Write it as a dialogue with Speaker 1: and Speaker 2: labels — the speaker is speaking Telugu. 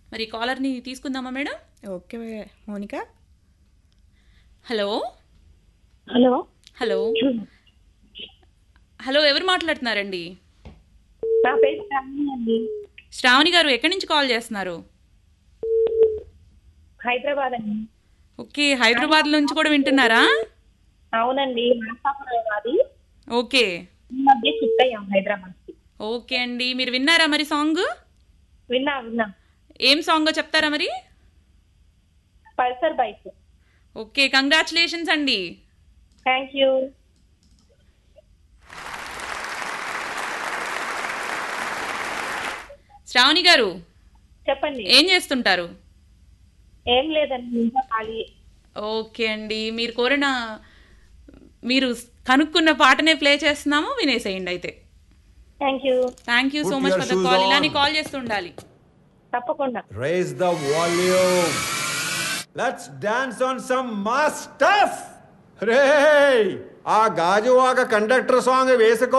Speaker 1: మరి కాలర్ని తీసుకుందామా madam
Speaker 2: okay Mounika
Speaker 1: hello
Speaker 3: hello
Speaker 1: hello hello ఎవరు మాట్లాడుతున్నారండి
Speaker 3: నా పేరు శ్రావణి అండి
Speaker 1: శ్రావణి గారు ఎక్కడి నుంచి కాల్ చేస్తున్నారు
Speaker 3: హైదరాబాద్ అండి
Speaker 1: ఓకే హైదరాబాద్ నుంచి కూడా వింటున్నారా
Speaker 3: అవునండి నరసాపురం అది
Speaker 1: ఓకే
Speaker 3: ఈ మధ్య షిఫ్ట్ అయ్యాం హైదరాబాద్ కి
Speaker 1: ఓకే అండి మీరు విన్నారా మరి సాంగ్
Speaker 3: విన్నా విన్నా
Speaker 1: ఏం సాంగో చెప్తారా మరి
Speaker 3: పల్సర్ బైక్
Speaker 1: ఓకే కంగ్రాచులేషన్స్ అండి
Speaker 3: థ్యాంక్ యూ
Speaker 1: శ్రావణి గారు
Speaker 3: చెప్పండి
Speaker 1: ఏం చేస్తుంటారు
Speaker 3: ఏం లేదండి ఇంకా ఖాళీ
Speaker 1: ఓకే అండి మీరు కోరిన మీరు కనుక్కున్న పాటనే ప్లే చేస్తున్నాము వినేసేయండి అయితే
Speaker 3: thank you
Speaker 1: thank you so
Speaker 4: Put
Speaker 1: much
Speaker 4: your
Speaker 1: for the
Speaker 4: shoes
Speaker 1: call
Speaker 4: on.
Speaker 1: ఇలానే కాల్ చేస్తూ ఉండాలి
Speaker 3: తప్పకుండా
Speaker 4: Raise the volume. Let's dance on some mass stuff. రే ఆ గాజువాక కండక్టర్ సాంగ్ వేసుకో